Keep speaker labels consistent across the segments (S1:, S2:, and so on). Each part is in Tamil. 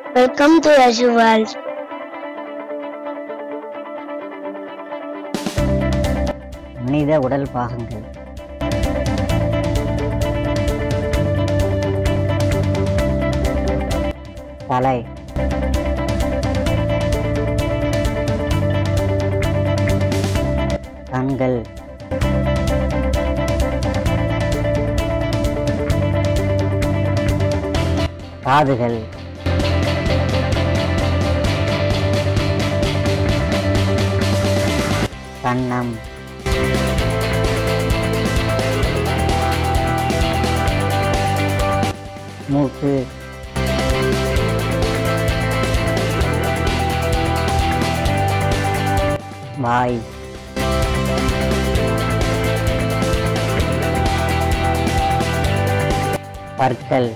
S1: Welcome to Azure World.
S2: மனித உடல் பாகங்கள் தலை கண்கள் காதுகள் கன்னம் மூக்கு வாய் பற்கள்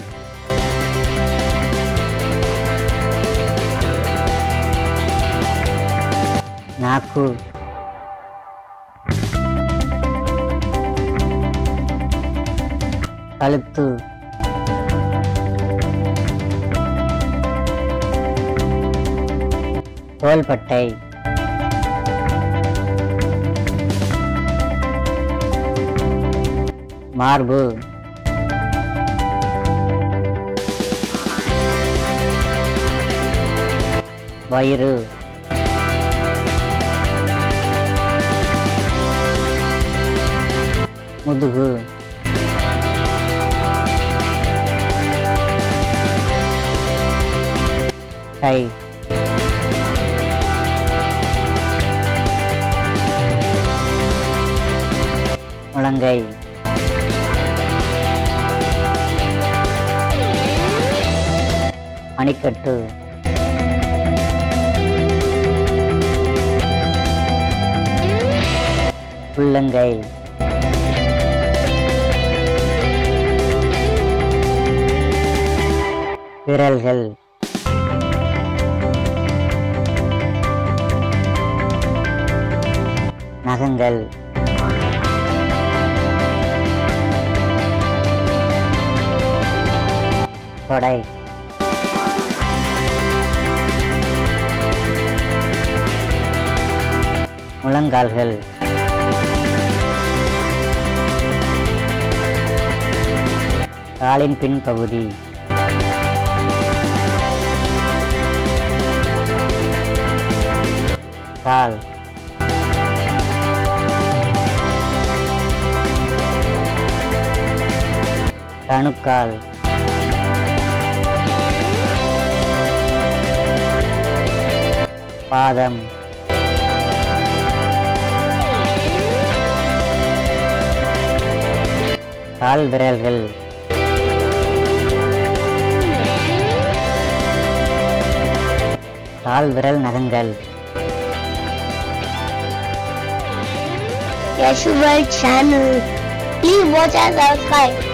S2: நாக்கு கழுத்து தோள்பட்டை மார்பு வயிறு முதுகு கை முழங்கை மணிக்கட்டு உள்ளங்கை விரல்கள் நகங்கள் தொடை முழங்கால்கள் காலின் பின்பகுதி கால் கணுக்கால் பாதம் கால் விரல்கள் கால் விரல் நகங்கள்
S1: Azure World channel. Please watch us subscribe.